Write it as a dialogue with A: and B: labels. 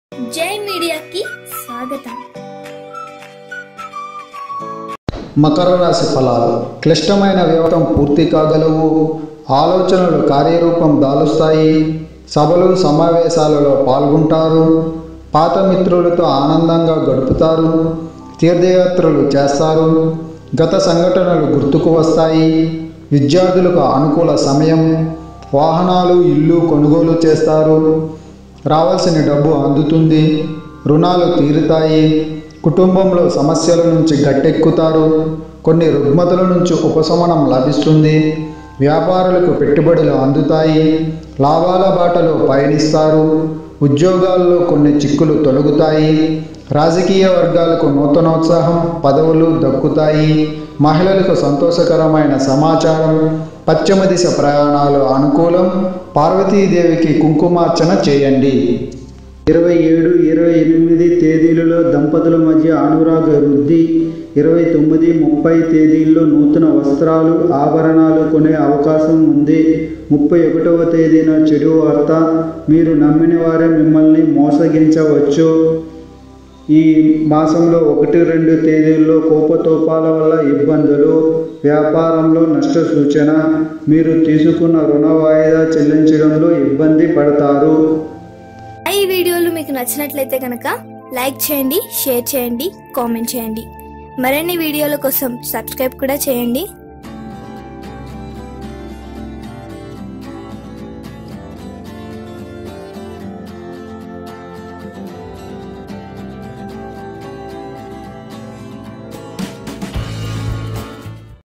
A: జై మీడియాకి స్వాగతం
B: మకర రాశి ఫలాలు క్లిష్టమైన వ్యవతం పూర్తి కాగలవు ఆలోచనలు కార్యరూపం దాలుస్తాయి సభలు సమావేశాలలో పాల్గొంటారు పాత మిత్రులతో ఆనందంగా గడుపుతారు తీర్థయాత్రలు చేస్తారు గత సంఘటనలు గుర్తుకు వస్తాయి విద్యార్థులకు అనుకూల సమయం వాహనాలు ఇల్లు కొనుగోలు చేస్తారు రావాల్సిన డబ్బు అందుతుంది రుణాలు తీరుతాయి కుటుంబంలో సమస్యల నుంచి గట్టెక్కుతారు కొన్ని రుగ్మతల నుంచి ఉపశమనం లభిస్తుంది వ్యాపారులకు పెట్టుబడులు అందుతాయి లాభాల బాటలో పయనిస్తారు ఉద్యోగాల్లో కొన్ని చిక్కులు తొలగుతాయి రాజకీయ వర్గాలకు నూతనోత్సాహం పదవులు దక్కుతాయి మహిళలకు సంతోషకరమైన సమాచారం పశ్చిమ దిశ ప్రయాణాలు అనుకూలం పార్వతీదేవికి కుంకుమార్చన చేయండి
C: ఇరవై ఏడు ఇరవై ఎనిమిది తేదీలలో దంపతుల మధ్య అనురాగ వృద్ధి ఇరవై తొమ్మిది ముప్పై తేదీల్లో నూతన వస్త్రాలు ఆభరణాలు కొనే అవకాశం ఉంది ముప్పై ఒకటవ తేదీన చెడు వార్త మీరు నమ్మిన వారే మిమ్మల్ని మోసగించవచ్చు ఈ మాసంలో ఒకటి రెండు తేదీల్లో కోపతోపాల వల్ల ఇబ్బందులు వ్యాపారంలో నష్ట సూచన మీరు తీసుకున్న రుణ వాయిదా చెల్లించడంలో ఇబ్బంది పడతారు
A: ఈ వీడియోలు మీకు నచ్చినట్లయితే కనుక లైక్ చేయండి షేర్ చేయండి కామెంట్ చేయండి మరిన్ని వీడియోల కోసం సబ్స్క్రైబ్ కూడా చేయండి